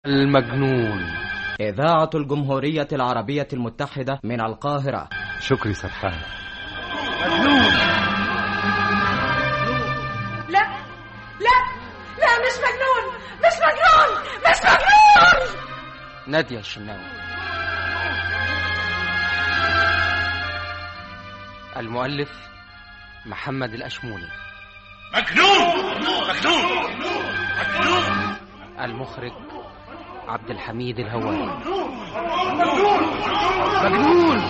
المجنون إذاعة الجمهورية العربية المتحدة من القاهرة شكري سرحان لا لا لا مش مجنون مش مجنون مش مجنون نادية الشناوي المؤلف محمد الأشموني مجنون مجنون مجنون المخرج عبد الحميد الهواري مجنون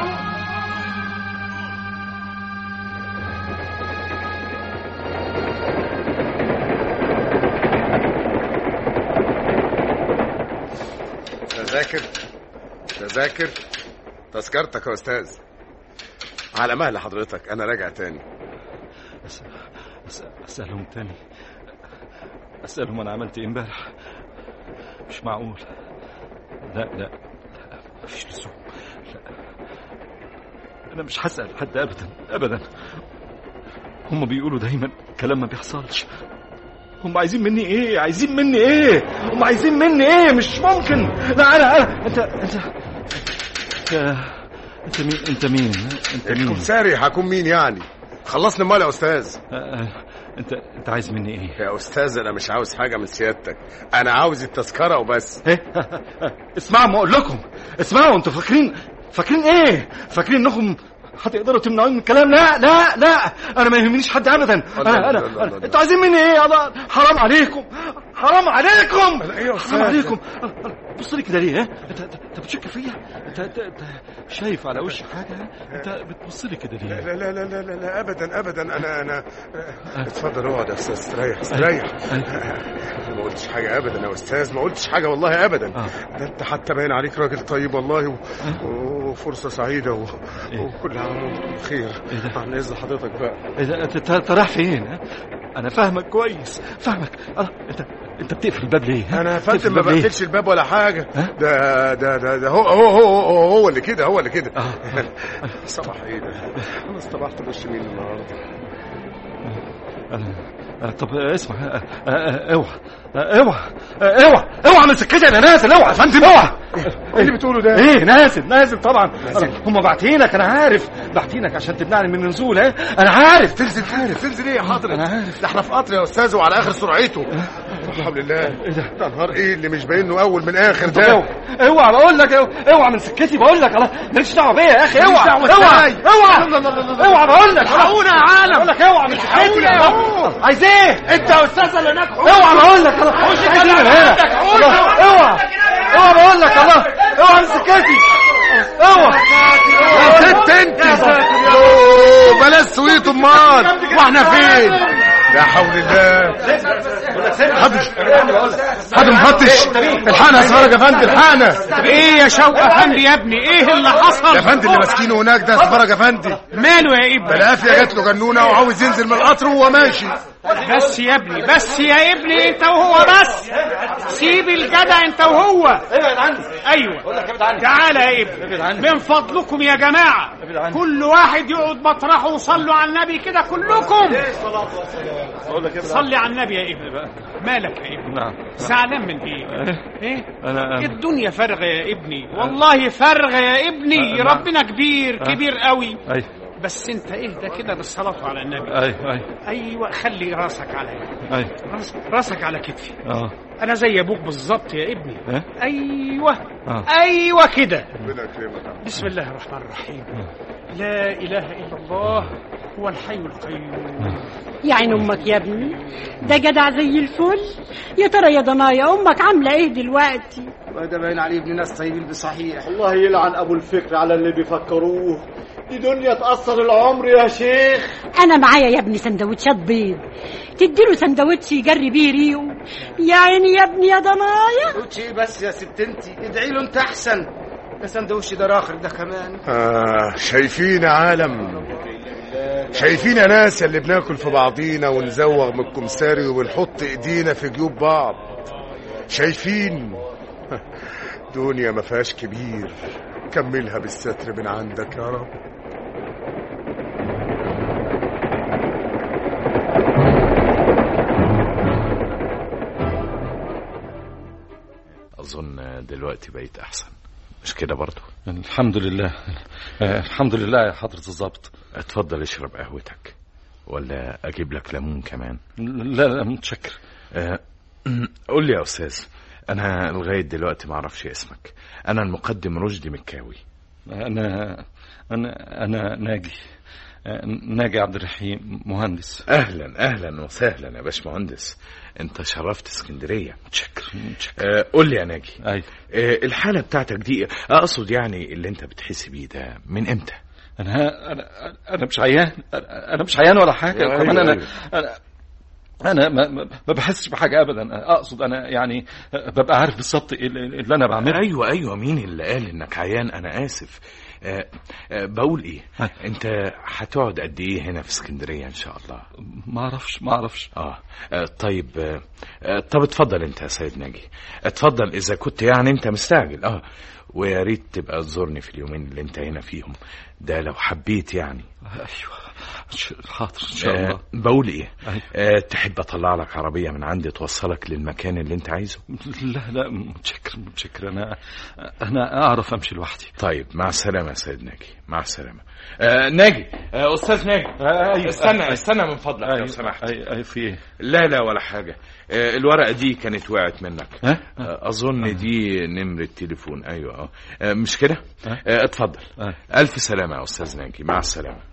تذاكر تذاكر تذكرتك يا استاذ على مهل حضرتك انا راجع تاني أس... أس... أسألهم تاني أسألهم أنا عملت إيه امبارح مش معقول لا لا لا مفيش لزوم لا أنا مش هسأل حد أبدا أبدا هم بيقولوا دايما كلام ما بيحصلش هم عايزين مني ايه عايزين مني ايه هم عايزين مني ايه مش ممكن لا انا انا انت انت انت انت مين انت مين انت مين الكمساري هكون مين يعني خلصني مال يا استاذ آه، آه، انت انت عايز مني ايه يا استاذ انا مش عاوز حاجه من سيادتك انا عاوز التذكره وبس ايه اسمعوا ما اقول لكم اسمعوا انتوا فاكرين فاكرين ايه فاكرين انكم هتقدروا تمنعوني من الكلام لا لا لا انا ما يهمنيش حد ابدا الله، انا انا, الله، الله، أنا الله. انتوا عايزين مني ايه يا الله حرام عليكم حرام عليكم أنا إيه يا أستاذ؟ حرام عليكم بص لي كده ليه ها انت انت أنت بتشك فيا انت انت انت شايف على وشي حاجه ها؟ انت بتبص لي كده ليه لا لا لا لا لا, لا ابدا ابدا انا انا اتفضل اقعد يا استاذ استريح استريح ما قلتش حاجه ابدا يا استاذ ما قلتش حاجه والله ابدا آه. ده انت حتى باين عليك راجل طيب والله و... وفرصه سعيده و... إيه؟ وكل عام وانتم بخير إيه ده؟ عن اذن حضرتك بقى إيه ده؟ انت انت أنت رايح فين ها؟ انا فاهمك كويس فاهمك أه انت انت بتقفل الباب ليه ها؟ انا يا بتقفل فندم ما الباب ليه؟ بقفلش الباب ولا حاجه ها؟ ده ده ده, ده هو, هو هو هو هو اللي كده هو اللي كده آه. صباح ايه ده انا اصطبحت بوش مين النهارده أنا- أنا- طب اسمع أه، أه، أه، اوعى أه، اوعى أه، اوعى اوعى من سكتي انا نازل اوعى يا فندم اوعى ايه اللي بتقوله ده ايه نازل نازل طبعا هم باعتينك انا عارف باعتينك عشان تمنعني من النزول ها انا عارف تنزل فين تنزل ايه يا حضرتك أنا عارف. ده احنا في قطر يا استاذ وعلى اخر سرعته لا حول الله إيه ده؟ ده نهار ايه اللي مش باين له اول من اخر طب ده اوعى اوعى بقول لك اوعى اوعى من سكتي بقول لك الله مالكش دعوه بيا يا اخي اوعى دعوة اوعى إزاي؟ اوعى لا، لا، لا، لا، لا. اوعى بقول لك الحقونا يا عالم. بقول لك اوعى من سكتي الحقونا يا الله. هو. عايز ايه انت يا استاذ اللي هناك اوعى بقول لك الله عايز ايه من هنا الله، اوعى اوعى بقول لك الله اوعى من سكتي اوعى ست انت أوه، بلاش سويت امال واحنا فين لا حول الله حاضر حاضر مفتش الحقنا يا سفارة يا فندم الحقنا ايه يا شوق افندي يا ابني ايه اللي حصل يا فندم اللي ماسكينه هناك ده سفارة يا فندم ماله يا ابني بالعافية جات له جنونة وعاوز ينزل من القطر وهو ماشي بس يا ابني بس يا ابني انت وهو بس سيب الجدع انت وهو ابعد عني ايوه بقول لك ابعد عني تعالى يا ابعد ابني عني. من فضلكم يا جماعة ابعد عني. كل واحد يقعد مطرحه وصلوا على النبي كده كلكم بقول لك ابعد صلي على النبي يا ابني مالك يا ابني نعم زعلان من ايه ايه انا أنا- الدنيا فارغة يا ابني والله فارغة يا ابني أه، نعم. ربنا كبير أه. كبير قوي اي بس انت اهدى كده بالصلاة على النبي اي اي ايوه خلي راسك عليا اي راس راسك على كتفي اه انا زي ابوك بالظبط يا ابني إيه؟ ايوه آه. ايوه كده ربنا يكرمك بسم الله الرحمن الرحيم لا اله الا الله هو الحي القيوم يا عين امك يا ابني ده جدع زي الفل يا ترى يا ضنايا امك عامله ايه دلوقتي ده باين عليه ابن ناس طيبين بصحيح الله يلعن ابو الفكر على اللي بيفكروه دي دنيا تأثر العمر يا شيخ انا معايا يا ابني سندوتشات بيض تديله سندوتش يجري بيه ريقه يا عيني يا ابني يا ضنايا قلت ايه بس يا ست انتي ادعي له انت احسن ده سندوتش ده راخر ده كمان آه شايفين يا عالم شايفين يا ناس اللي بناكل في بعضينا ونزوغ من الكمساري وبنحط ايدينا في جيوب بعض شايفين دنيا ما فيهاش كبير كملها بالستر من عندك يا رب أظن دلوقتي بقيت أحسن مش كده برضو الحمد لله آه، الحمد لله يا حضرة الضابط اتفضل اشرب قهوتك ولا أجيب لك ليمون كمان لا لا متشكر آه، قول لي يا أستاذ أنا لغاية دلوقتي ما أعرفش اسمك أنا المقدم رشدي مكاوي أنا أنا أنا ناجي آه، ناجي عبد الرحيم مهندس أهلا أهلا وسهلا يا باشمهندس أنت شرفت اسكندرية متشكر متشكر آه، قول لي يا ناجي أي آه، الحالة بتاعتك دي أقصد يعني اللي أنت بتحس بيه ده من إمتى؟ أنا أنا أنا مش عيان أنا أنا مش عيان ولا حاجة أيوة، كمان أنا أيوة. أنا أنا ما, ما ما بحسش بحاجة أبدا أقصد أنا يعني ببقى عارف بالظبط إيه اللي اللي أنا بعمله ايوه ايوه مين اللي قال انك عيان انا اسف آه آه بقول ايه انت هتقعد قد ايه هنا في اسكندريه ان شاء الله ما أعرفش ما أعرفش اه, آه طيب آه آه، طب اتفضل انت يا سيد ناجي اتفضل اذا كنت يعني انت مستعجل اه ويا ريت تبقى تزورني في اليومين اللي انت هنا فيهم ده لو حبيت يعني أيوه حاضر إن شاء الله آه بقول ايه أيوة. آه تحب اطلع لك عربيه من عندي توصلك للمكان اللي انت عايزه لا لا متشكر متشكر أنا أنا أعرف أمشي لوحدي طيب مع السلامة يا سيد ناجي مع السلامة آه ناجي آه أستاذ ناجي أيوة. استنى استنى من فضلك لو أيوة. سمحت أي أي في إيه لا لا ولا حاجة آه الورقة دي كانت وقعت منك ها؟ آه أظن دي نمرة تليفون أيوة آه. آه مش كده ها؟ آه اتفضل أي. ألف سلامة يا أستاذ ناجي مع السلامة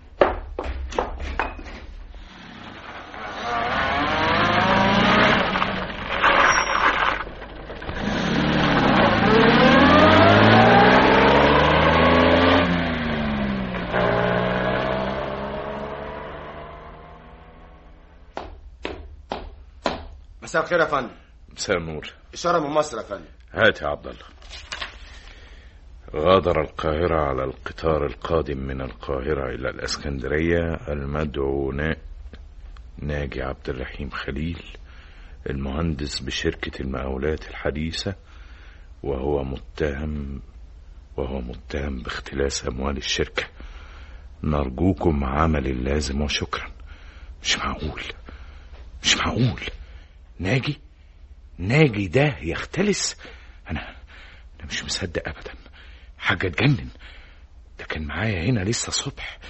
مساء الخير يا فندم مساء النور إشارة من مصر يا فندم هات يا عبد الله غادر القاهرة على القطار القادم من القاهرة إلى الإسكندرية المدعو نا... ناجي عبد الرحيم خليل المهندس بشركة المقاولات الحديثة وهو متهم وهو متهم باختلاس أموال الشركة نرجوكم عمل اللازم وشكرا مش معقول مش معقول ناجي ناجي ده يختلس انا انا مش مصدق ابدا حاجه تجنن ده كان معايا هنا لسه الصبح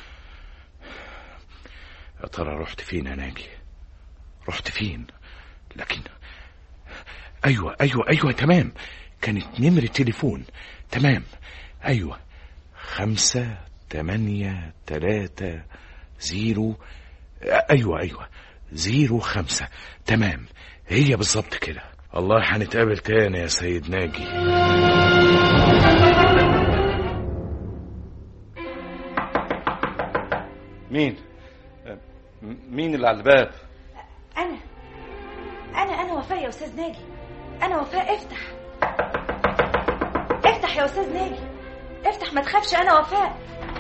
يا ترى رحت فين يا ناجي رحت فين لكن ايوه ايوه ايوه تمام كانت نمرة تليفون تمام ايوه خمسة تمانية تلاتة زيرو ايوه ايوه زيرو خمسة تمام هي بالظبط كده الله هنتقابل تاني يا سيد ناجي مين آه، م- مين اللي على الباب أنا أنا أنا وفاء يا أستاذ ناجي أنا وفاء افتح افتح يا أستاذ ناجي افتح ما تخافش أنا وفاء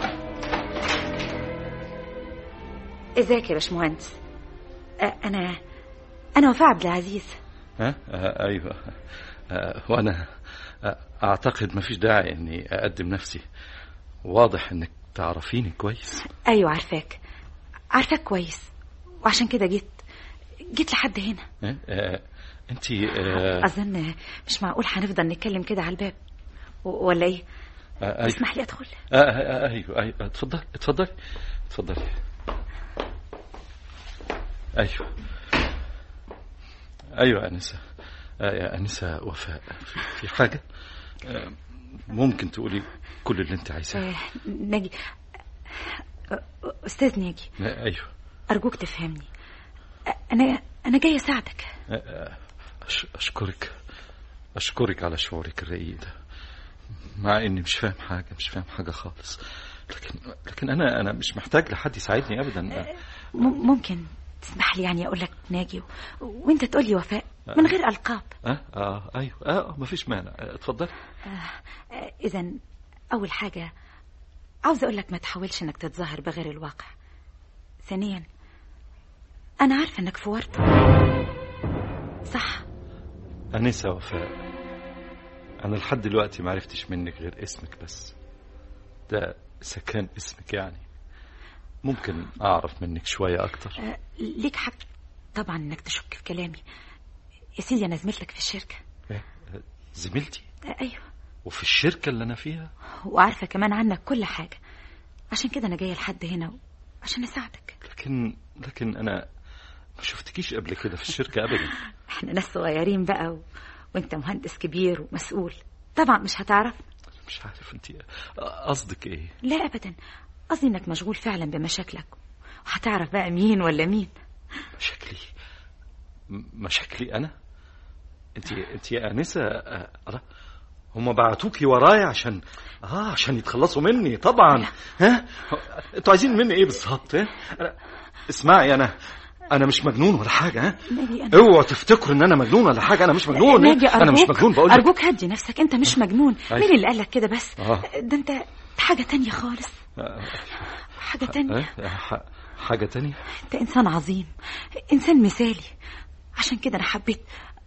ازيك يا باشمهندس أ- أنا أنا وفاء عبد العزيز ها آه ايوه آه وانا آه اعتقد ما فيش داعي اني اقدم نفسي واضح انك تعرفيني كويس أيوة عارفاك عارفاك كويس وعشان كده جيت جيت لحد هنا آه آه انت آه أظن مش معقول هنفضل نتكلم كده على الباب و- ولا إيه؟ آه أيوة. اسمح لي أدخل آه آه آه ايوه ايوه اتفضل اتفضل اتفضل ايوه ايوه انسه آه يا انسه وفاء في, في حاجه آه ممكن تقولي كل اللي انت عايزاه آه، ناجي آه، أستاذ ناجي آه ايوه أرجوك تفهمني آه، أنا أنا جاي أساعدك آه، آه، أش- اشكرك اشكرك على شعورك الرقيق ده مع اني مش فاهم حاجه مش فاهم حاجه خالص لكن لكن انا انا مش محتاج لحد يساعدني ابدا آه، م- ممكن تسمح لي يعني أقول لك ناجي و... وأنت تقول لي وفاء من غير ألقاب اه اه ايوه اه ما فيش مانع آه، اتفضل إذا أول حاجة عاوز أقول لك ما تحاولش إنك تتظاهر بغير الواقع ثانيا أنا عارفة إنك في ورطة صح انسه وفاء انا لحد دلوقتي ما عرفتش منك غير اسمك بس ده اذا كان اسمك يعني ممكن اعرف منك شويه اكتر آه، ليك حق طبعا إنك تشك في كلامي يا سيدي أنا زميلتك في الشركة إيه؟ زميلتي ايوه وفي الشركة اللي أنا فيها وعارفه كمان عنك كل حاجه عشان كده انا جايه لحد هنا عشان اساعدك لكن لكن أنا ما شفتكيش قبل كده في الشركة أبدا احنا ناس صغيرين بقى و... وانت مهندس كبير ومسؤول طبعا مش هتعرف مش عارف أنت قصدك إيه لا ابدا قصدي انك مشغول فعلا بمشاكلك وهتعرف بقى مين ولا مين مشاكلي م- مشاكلي أنا أنت أنت يا أنسة آه، ألا هم بعتوكي ورايا عشان اه عشان يتخلصوا مني طبعا ها انتوا عايزين مني ايه بالظبط ها أنا... اسمعي انا انا مش مجنون ولا حاجه ها ناجي انا اوعوا تفتكروا ان انا مجنون ولا حاجه انا مش مجنون ناجي انا مش أرجوك- مجنون بقول لك ارجوك هدي نفسك انت مش مجنون أيوة. مين اللي قالك كده بس آه. ده انت حاجه تانية خالص حاجه تانية آه، ح- حاجه تانية انت انسان عظيم انسان مثالي عشان كده انا حبيت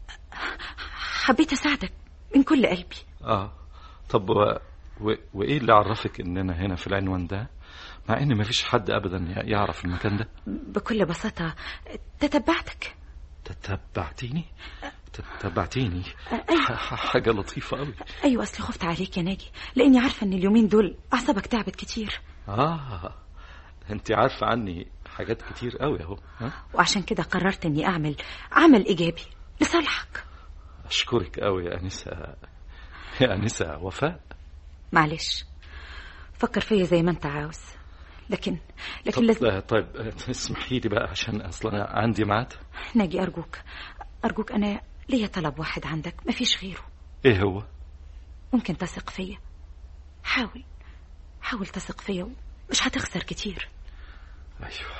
حبيت اساعدك من كل قلبي اه طب و... و... وايه اللي عرفك ان انا هنا في العنوان ده مع ان مفيش حد ابدا ي- يعرف المكان ده بكل بساطه تتبعتك تتبعتيني تتبعتيني أيوة. ح- ح- حاجه لطيفه قوي ايوه اصلي خفت عليك يا ناجي لاني عارفه ان اليومين دول اعصابك تعبت كتير اه انت عارفه عني حاجات كتير قوي اهو ها؟ وعشان كده قررت اني اعمل عمل ايجابي لصالحك اشكرك قوي يا انسه يا انسه وفاء معلش فكر فيا زي ما انت عاوز لكن لكن طب لازم آه، طيب آه، اسمحي لي بقى عشان اصلا انا عندي ميعاد ناجي ارجوك ارجوك انا ليا طلب واحد عندك مفيش غيره ايه هو ممكن تثق فيا حاول حاول تثق فيا مش هتخسر كتير ايوه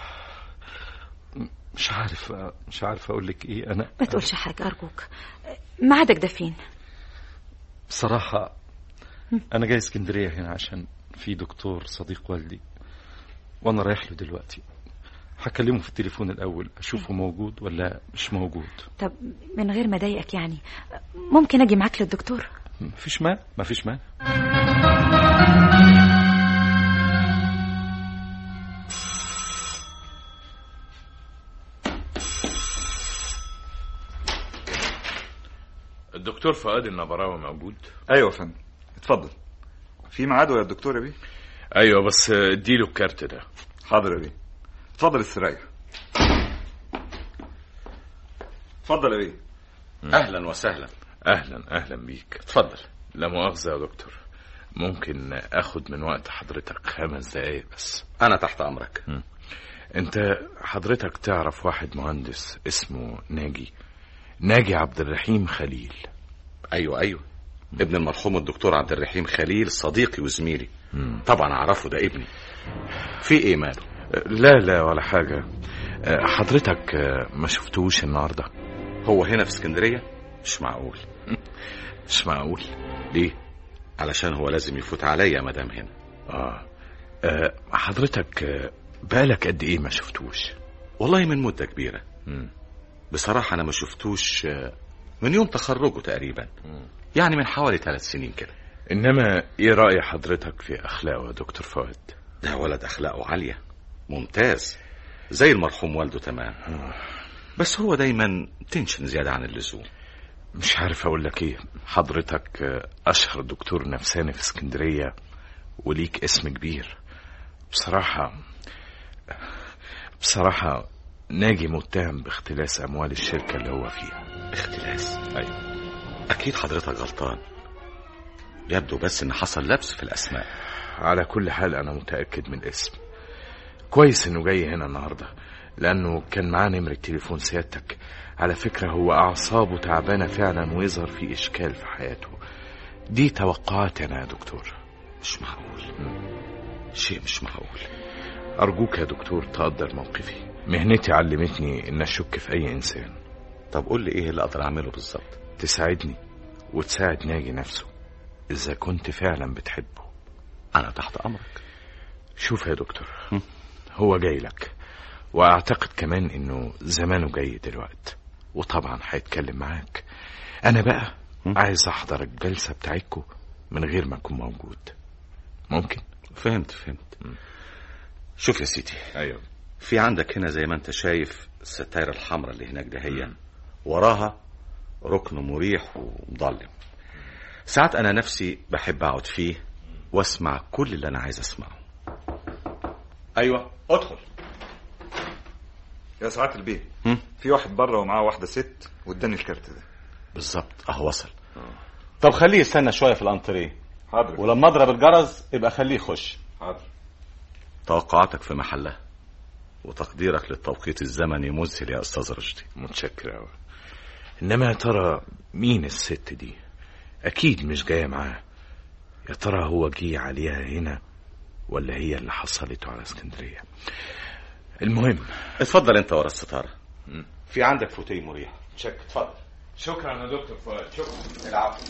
م- مش عارف مش عارف اقول لك ايه انا ما تقولش حاجه ارجوك ميعادك ده فين بصراحه انا جاي اسكندريه هنا عشان في دكتور صديق والدي وانا رايح له دلوقتي هكلمه في التليفون الاول اشوفه موجود ولا مش موجود طب من غير ما اضايقك يعني ممكن اجي معاك للدكتور مفيش ما مفيش ما الدكتور فؤاد النبراوي موجود ايوه يا فندم اتفضل في ميعاده يا دكتور يا بيه ايوه بس اديله الكارت ده حاضر يا بيه اتفضل استريح اتفضل يا بيه اهلا وسهلا اهلا اهلا بيك اتفضل لا مؤاخذه يا دكتور ممكن اخد من وقت حضرتك خمس دقايق بس انا تحت امرك م. انت حضرتك تعرف واحد مهندس اسمه ناجي ناجي عبد الرحيم خليل ايوه ايوه ابن المرحوم الدكتور عبد الرحيم خليل صديقي وزميلي طبعا اعرفه ده ابني في ايه ماله لا لا ولا حاجة أه، حضرتك أه، ما شفتوش النهاردة هو هنا في اسكندريه مش معقول مش معقول ليه علشان هو لازم يفوت عليا ما دام هنا آه. آه حضرتك آه، بقالك قد ايه ما شفتوش والله من مده كبيره مم. بصراحه انا ما شفتوش آه، من يوم تخرجه تقريبا يعني من حوالي ثلاث سنين كده انما ايه رأي حضرتك في اخلاقه يا دكتور فؤاد ده ولد اخلاقه عاليه ممتاز زي المرحوم والده تمام بس هو دايما تنشن زياده عن اللزوم مش عارف اقول لك ايه حضرتك آه، اشهر دكتور نفساني في اسكندرية وليك اسم كبير بصراحة بصراحة ناجي متهم باختلاس اموال الشركة اللي هو فيها اختلاس ايوه اكيد حضرتك غلطان يبدو بس ان حصل لبس في الاسماء على كل حال انا متأكد من الاسم كويس انه جاي هنا النهاردة لانه كان معاه نمرة تليفون سيادتك على فكرة هو اعصابه تعبانة فعلا ويظهر في اشكال في حياته دي توقعاتي انا يا دكتور مش معقول شيء مش معقول ارجوك يا دكتور تقدر موقفي مهنتي علمتني ان اشك في اي انسان طب قول لي ايه اللي اقدر اعمله بالظبط تساعدني وتساعد ناجي نفسه اذا كنت فعلا بتحبه انا تحت امرك شوف يا دكتور هو جاي لك واعتقد كمان انه زمانه جاي دلوقت وطبعا هيتكلم معاك انا بقى عايز احضر الجلسة بتاعتكم من غير ما اكون موجود ممكن فهمت فهمت شوف يا سيدي ايوه في عندك هنا زي ما انت شايف الستاير الحمراء اللي هناك ده هي وراها ركن مريح ومظلم ساعات انا نفسي بحب اقعد فيه واسمع كل اللي انا عايز اسمعه ايوه ادخل يا سعاده البيه هم؟ في واحد بره ومعاه واحده ست واداني الكارت ده بالظبط اهو وصل طب خليه يستنى شويه في الانتريه حاضر ولما اضرب الجرس يبقى خليه يخش حاضر توقعاتك في محلها وتقديرك للتوقيت الزمني مذهل يا استاذ رشدي متشكر أوي إنما يا ترى مين الست دي أكيد مش جاية معاه يا ترى هو جه عليها هنا ولا هي اللي حصلته على اسكندرية المهم اتفضل انت ورا الستاره في عندك فوتيه مريح شك اتفضل شكرا يا دكتور فؤاد شكرا العفو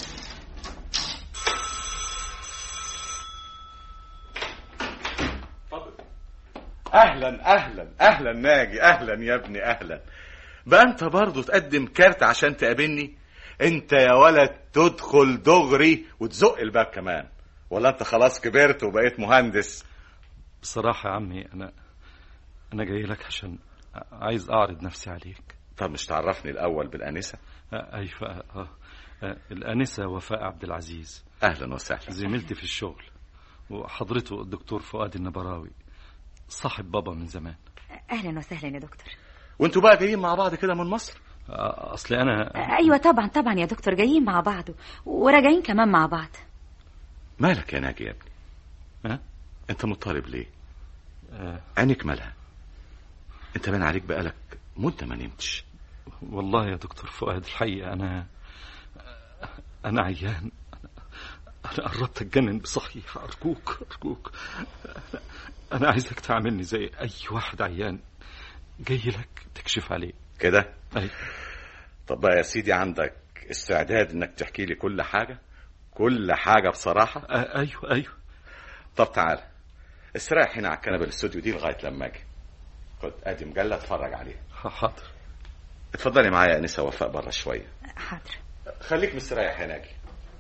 اهلا اهلا اهلا ناجي اهلا يا ابني اهلا بقى انت برضه تقدم كارت عشان تقابلني انت يا ولد تدخل دغري وتزق الباب كمان ولا انت خلاص كبرت وبقيت مهندس بصراحة يا عمي أنا أنا جاي لك عشان عايز أعرض نفسي عليك طب مش تعرفني الاول بالانسه آه، أيوة آه. آه، الآنسة وفاء عبد العزيز اهلا وسهلا زميلتي في الشغل وحضرته الدكتور فؤاد النبراوي صاحب بابا من زمان اهلا وسهلا يا دكتور وانتوا بقى جايين مع بعض كده من مصر آه، أصل أنا ايوه طبعا طبعا يا دكتور جايين مع بعض وراجعين كمان مع بعض مالك يا ناجي يا ابني ها؟ انت مضطرب ليه آه، عينك مالها انت باين عليك بقالك مده ما نمتش والله يا دكتور فؤاد الحقيقة أنا أنا عيان أنا قربت أتجنن بصحيح أرجوك أرجوك أنا عايزك تعاملني زي أي واحد عيان جاي لك تكشف عليه كده أي. طب بقى يا سيدي عندك استعداد انك تحكي لي كل حاجه كل حاجه بصراحه آه، أيوه أيوه طب تعال استريح هنا على الكنبه الاستوديو دي لغايه لما اجي خد ادي مجله اتفرج عليها حاضر اتفضلي معايا يا انسه وفاء بره شويه حاضر خليك مستريح يا ناجي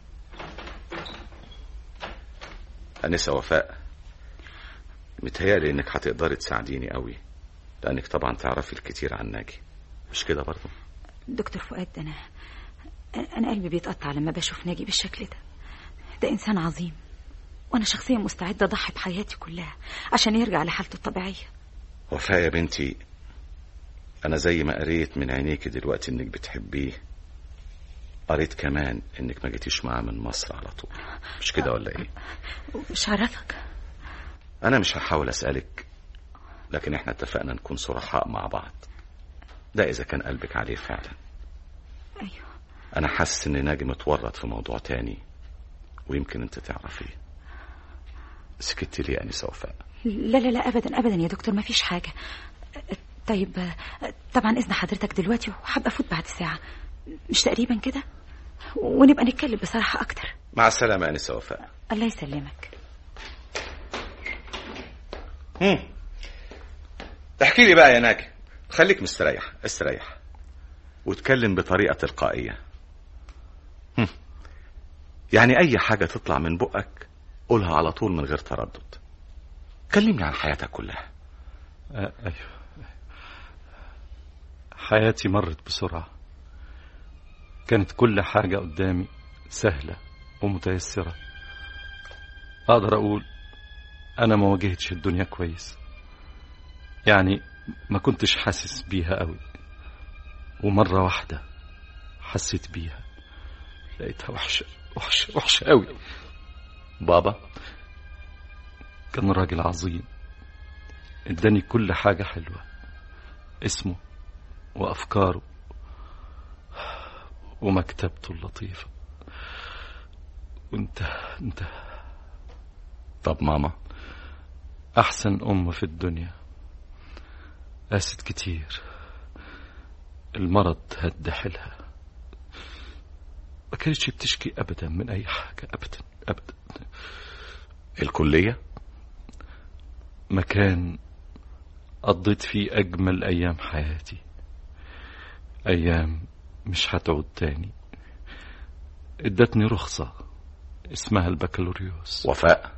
انسه وفاء متهيألي انك هتقدري تساعديني قوي لانك طبعا تعرفي الكتير عن ناجي مش كده برضه دكتور فؤاد انا انا قلبي بيتقطع لما بشوف ناجي بالشكل ده ده انسان عظيم وانا شخصيا مستعده اضحي بحياتي كلها عشان يرجع لحالته الطبيعيه وفاء يا بنتي انا زي ما قريت من عينيكي دلوقتي انك بتحبيه قريت كمان انك ما جيتيش معاه من مصر على طول مش كده ولا ايه مش عرفك انا مش هحاول اسالك لكن احنا اتفقنا نكون صرحاء مع بعض ده اذا كان قلبك عليه فعلا ايوه انا حاسس ان ناجي متورط في موضوع تاني ويمكن انت تعرفيه سكت ليه يا انسه وفاء لا لا لا ابدا ابدا يا دكتور ما فيش حاجه طيب طبعا اذن حضرتك دلوقتي وحابه افوت بعد ساعه مش تقريبا كده ونبقى نتكلم بصراحه اكتر مع السلامه يا انسه وفاء الله يسلمك هم. احكي لي بقى يا ناجي خليك مستريح استريح واتكلم بطريقه تلقائيه هم. يعني اي حاجه تطلع من بقك قولها على طول من غير تردد كلمني عن حياتك كلها آه، أيوه حياتي مرت بسرعة كانت كل حاجة قدامي سهلة ومتيسرة أقدر أقول أنا ما واجهتش الدنيا كويس يعني ما كنتش حاسس بيها قوي ومرة واحدة حسيت بيها لقيتها وحشة وحشة وحشة قوي بابا كان راجل عظيم اداني كل حاجة حلوة اسمه وأفكاره ومكتبته اللطيفة وانت انت طب ماما أحسن أم في الدنيا قاست كتير المرض هد حيلها ما كانتش بتشكي أبدا من أي حاجة أبدا أبدا الكلية مكان قضيت فيه أجمل أيام حياتي أيام مش هتعود تاني ادتني رخصة اسمها البكالوريوس وفاء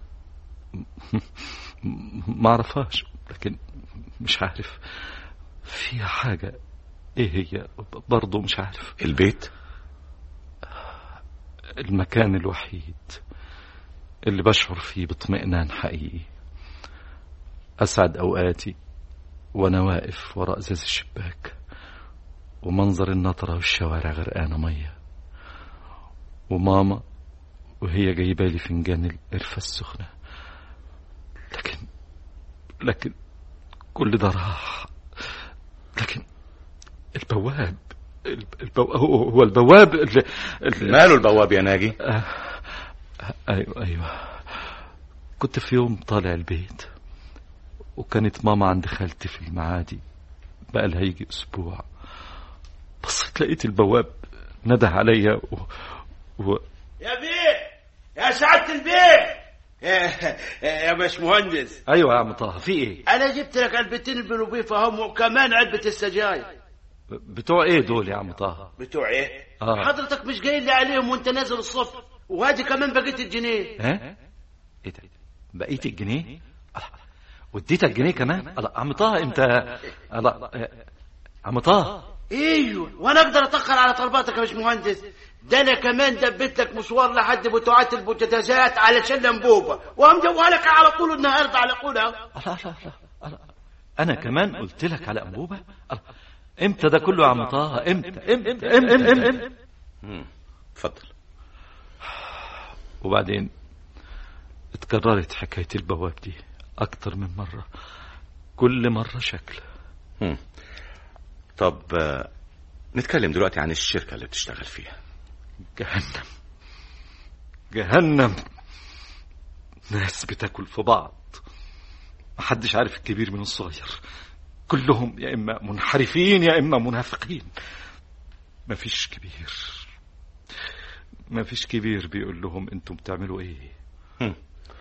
ما اعرفهاش لكن مش عارف فيها حاجة ايه هي برضه مش عارف البيت المكان الوحيد اللي بشعر فيه باطمئنان حقيقي أسعد أوقاتي وأنا واقف وراء إزاز الشباك ومنظر النطرة والشوارع غرقانة مية وماما وهي جايبة لي فنجان القرفة السخنة لكن لكن كل ده راح لكن البواب البو... هو هو البواب اللي... اللي... ماله البواب يا ناجي آه... ايوه ايوه كنت في يوم طالع البيت وكانت ماما عند خالتي في المعادي بقى لها يجي اسبوع بصيت لقيت البواب نده عليا و... و... يا بيه يا سعادة البيه يا- يا باشمهندس ايوه يا عم طه في ايه انا جبت لك علبتين البلوبيفة هم وكمان علبة السجاير بتوع ايه دول يا عم طه بتوع ايه آه. حضرتك مش قايل لي عليهم وانت نازل الصف وهذه كمان بقيت الجنيه ها ايه ده بقيت الجنيه الله. واديتك جنيه كمان الله عم طه انت الله عم طه ايوه وانا اقدر اتاخر على طلباتك يا باشمهندس ده انا كمان دبيت لك مشوار لحد بتوعات البوتاجازات علشان الانبوبه ومجوها لك على طول النهارده على قولها الله الله الله الله. انا كمان قلت لك على انبوبه الله. امتى ده كله يا عم طه امتى امتى امتى امتى, امتى؟ مم. اتفضل وبعدين اتكررت حكاية البواب دي أكتر من مرة كل مرة شكل مم. طب آه، نتكلم دلوقتي عن الشركة اللي بتشتغل فيها جهنم جهنم ناس بتاكل في بعض محدش عارف الكبير من الصغير كلهم يا إما منحرفين يا إما منافقين مفيش كبير مفيش كبير بيقول لهم انتم بتعملوا ايه هم.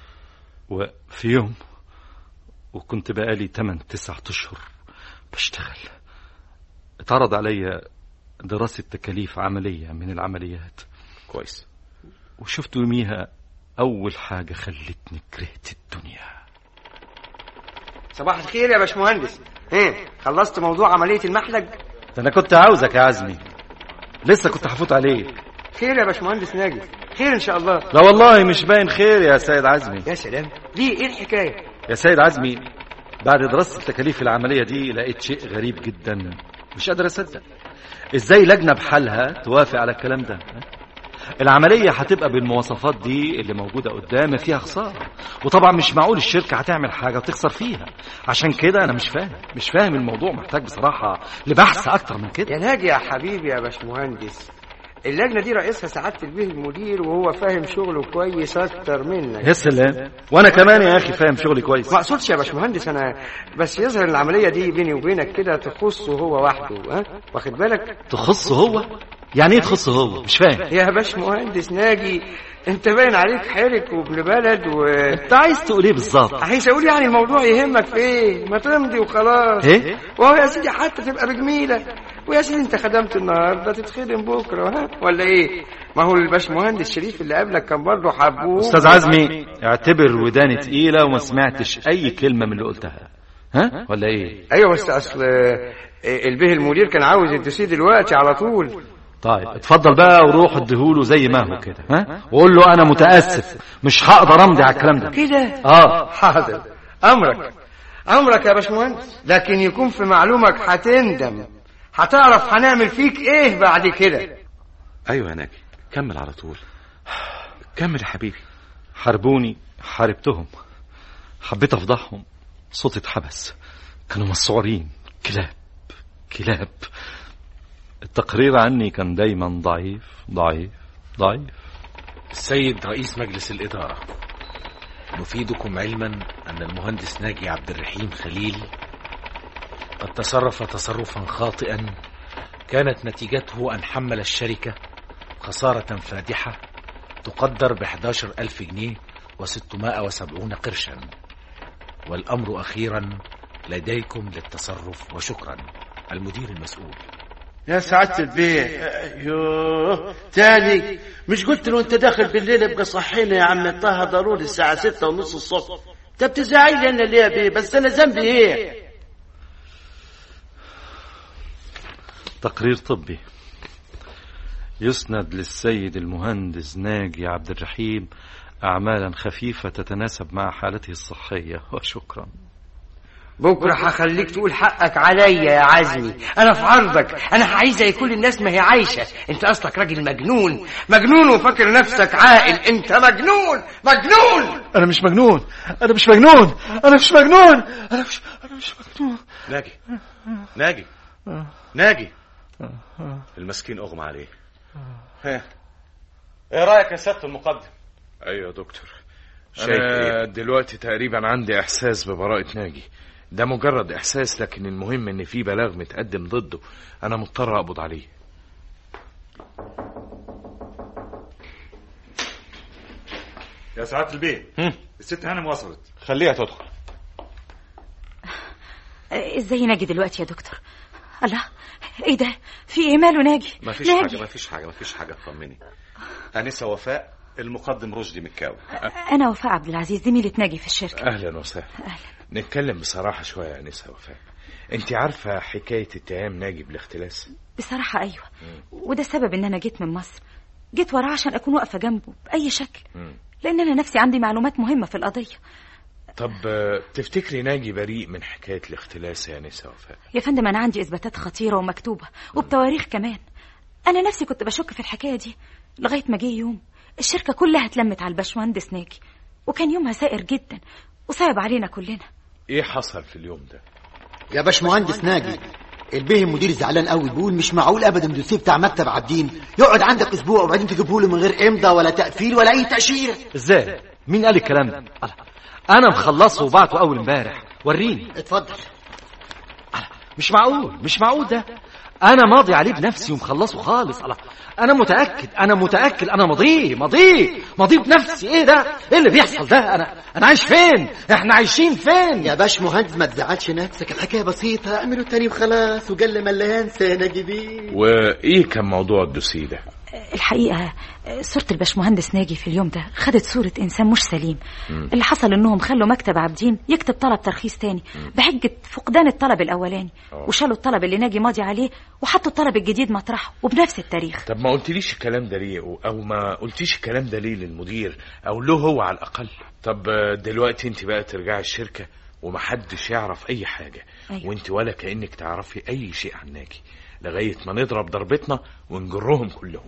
وفي يوم وكنت بقالي 8 9 اشهر بشتغل اتعرض عليا دراسة تكاليف عملية من العمليات كويس وشفت يوميها أول حاجة خلتني كرهت الدنيا صباح الخير يا باشمهندس ايه خلصت موضوع عملية المحلج ده أنا كنت عاوزك يا عزمي لسه كنت هفوت عليك خير يا باشمهندس ناجي خير ان شاء الله لا والله مش باين خير يا سيد عزمي يا سلام ليه ايه الحكاية يا سيد عزمي بعد دراسة التكاليف العملية دي لقيت شيء غريب جدا مش قادر أصدق إزاي لجنة بحالها توافق على الكلام ده ها؟ العملية هتبقى بالمواصفات دي اللي موجودة قدامي فيها خسارة وطبعا مش معقول الشركة هتعمل حاجة وتخسر فيها عشان كده أنا مش فاهم مش فاهم الموضوع محتاج بصراحة لبحث أكتر من كده يا ناجي يا حبيبي يا باشمهندس اللجنة دي رئيسها سعادة البيه المدير وهو فاهم شغله كويس أكتر منك يا سلام وأنا كمان يا أخي فاهم شغلي كويس ما اقصدش يا باشمهندس انا بس يظهر العمليه دي بيني وبينك كده تخصه هو وحده ها واخد بالك تخصه هو يعني ايه تخصه هو مش فاهم يا باشمهندس ناجي انت باين عليك حرك وابن بلد و انت عايز تقول ايه بالظبط عايز اقول يعني الموضوع يهمك في ايه ما تمضي وخلاص ايه وهو يا سيدي حتى تبقى بجميله ويا سيدي انت خدمت النهارده تتخدم بكره ها ولا ايه ما هو الباشمهندس شريف اللي قبلك كان برضه حبوب استاذ عزمي اعتبر وداني تقيله وما سمعتش اي كلمه من اللي قلتها ها ولا ايه ايوه بس اصل آه، البيه المدير كان عاوز يدسيه دلوقتي على طول طيب اتفضل بقى وروح اديهوله زي ما هو كده ها وقول له انا متاسف مش هقدر امضي على الكلام ده كده اه حاضر امرك امرك يا باشمهندس لكن يكون في معلومك هتندم هتعرف هنعمل فيك ايه بعد كده ايوه يا ناجي كمل على طول كمل يا حبيبي حاربوني حاربتهم حبيت افضحهم صوتي اتحبس كانوا مسعورين كلاب كلاب التقرير عني كان دايما ضعيف ضعيف ضعيف السيد رئيس مجلس الإدارة نفيدكم علما أن المهندس ناجي عبد الرحيم خليل قد تصرف تصرفا خاطئا كانت نتيجته أن حمل الشركة خسارة فادحة تقدر ب 11 ألف جنيه و670 قرشا والأمر أخيرا لديكم للتصرف وشكرا المدير المسؤول يا سعادة البيه يوه تاني مش قلت له انت داخل بالليل ابقى صحينا يا عم طه ضروري الساعة ستة ونص الصبح انت بتزعل لي انا ليه يا بيه بس انا ذنبي ايه تقرير طبي يسند للسيد المهندس ناجي عبد الرحيم أعمالا خفيفة تتناسب مع حالته الصحية وشكرا بكره هخليك تقول حقك عليا يا عزمي انا في عرضك انا عايزه يكون الناس ما هي عايشه انت اصلك راجل مجنون مجنون وفاكر نفسك عاقل انت مجنون مجنون انا مش مجنون انا مش مجنون انا مش مجنون انا مش انا مش مجنون ناجي ناجي ناجي المسكين اغمى عليه ها ايه رايك يا سياده المقدم ايوه يا دكتور شايف انا إيه؟ دلوقتي تقريبا عندي احساس ببراءة ناجي ده مجرد احساس لكن المهم ان في بلاغ متقدم ضده انا مضطر اقبض عليه يا سعاده البيه الست هانم وصلت خليها تدخل آه، ازاي ناجي دلوقتي يا دكتور الله ايه ده في ايه ماله ناجي ما فيش ناجي. حاجه ما فيش حاجه ما فيش حاجه اطمني انسه وفاء المقدم رشدي مكاوي انا وفاء عبد العزيز زميلة ناجي في الشركة اهلا وسهلا نتكلم بصراحة شوية يا انسة وفاء انت عارفة حكاية اتهام ناجي بالاختلاس بصراحة ايوه وده السبب ان انا جيت من مصر جيت وراه عشان اكون واقفة جنبه بأي شكل مم. لان انا نفسي عندي معلومات مهمة في القضية طب آه، تفتكري ناجي بريء من حكاية الاختلاس يا انسة وفاء يا فندم انا عندي اثباتات خطيرة ومكتوبة وبتواريخ كمان انا نفسي كنت بشك في الحكاية دي لغاية ما جه يوم الشركة كلها اتلمت على الباشمهندس ناجي وكان يومها سائر جدا وصعب علينا كلنا ايه حصل في اليوم ده يا باشمهندس ناجي البيه المدير زعلان قوي بيقول مش معقول ابدا الدوسيه بتاع مكتب عابدين يقعد عندك اسبوع وبعدين تجيبه له من غير امضى ولا تقفيل ولا اي تاشيره ازاي مين قال الكلام ده الله. انا مخلصه وبعته اول امبارح وريني اتفضل مش معقول مش معقول ده انا ماضي عليه بنفسي ومخلصه خالص الله انا متاكد انا متاكد انا ماضيه ماضيه ماضيه بنفسي ايه ده ايه اللي بيحصل ده انا انا عايش فين احنا عايشين فين يا باش مهندس ما تزعلش نفسك الحكايه بسيطه اعملوا تاني وخلاص وقال مليان ناجي بيه وايه كان موضوع الدوسيه ده الحقيقة صورة الباشمهندس ناجي في اليوم ده خدت صورة إنسان مش سليم اللي حصل إنهم خلوا مكتب عابدين يكتب طلب ترخيص تاني بحجة فقدان الطلب الأولاني وشالوا الطلب اللي ناجي ماضي عليه وحطوا الطلب الجديد مطرحه وبنفس التاريخ طب ما قلتليش الكلام ده ليه او ما قلتيش الكلام ده ليه للمدير او له هو على الاقل طب آه، دلوقتي انت بقى ترجعي الشركة ومحدش يعرف اي حاجة أيوة. وانت ولا كأنك تعرفي اي شيء عن ناجي لغاية ما نضرب ضربتنا ونجرهم كلهم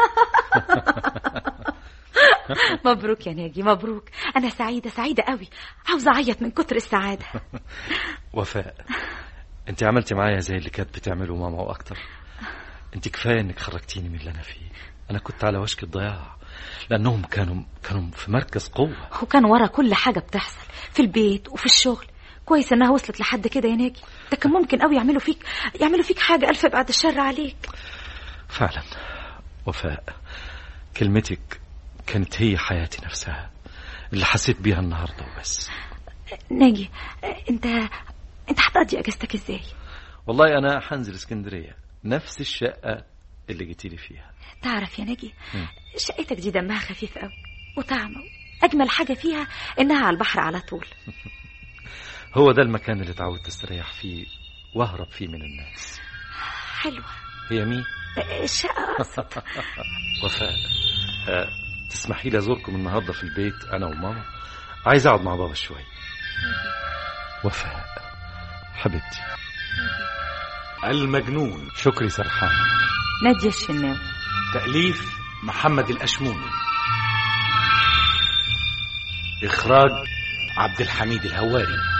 مبروك يا ناجي مبروك أنا سعيدة سعيدة قوي عاوزة أعيط من كتر السعادة وفاء انت عملتي معايا زي اللي كانت بتعمله ماما واكتر انت كفايه انك خرجتيني من اللي انا فيه انا كنت على وشك الضياع لانهم كانوا كانوا في مركز قوه وكان ورا كل حاجة بتحصل في البيت وفي الشغل كويس انها وصلت لحد كده يا ناجي ده كان ممكن قوي يعملوا فيك يعملوا فيك حاجة ألف بعد الشر عليك فعلا وفاء كلمتك كانت هي حياتي نفسها اللي حسيت بيها النهارده وبس ناجي انت انت هتقضي اجازتك ازاي والله انا هنزل اسكندريه نفس الشقه اللي جيتي لي فيها تعرف يا ناجي مم. شقتك دي دمها خفيف قوي وطعمه اجمل حاجة فيها انها على البحر على طول هو ده المكان اللي اتعودت استريح فيه واهرب فيه من الناس حلوة هي مين الشقة اقصد وفاء آه، تسمحي لي ازوركم النهارده في البيت انا وماما عايز اقعد مع بابا شويه وفاء حبيبتي المجنون شكري سرحان نادية الشناوي تأليف محمد الأشموني إخراج عبد الحميد الهواري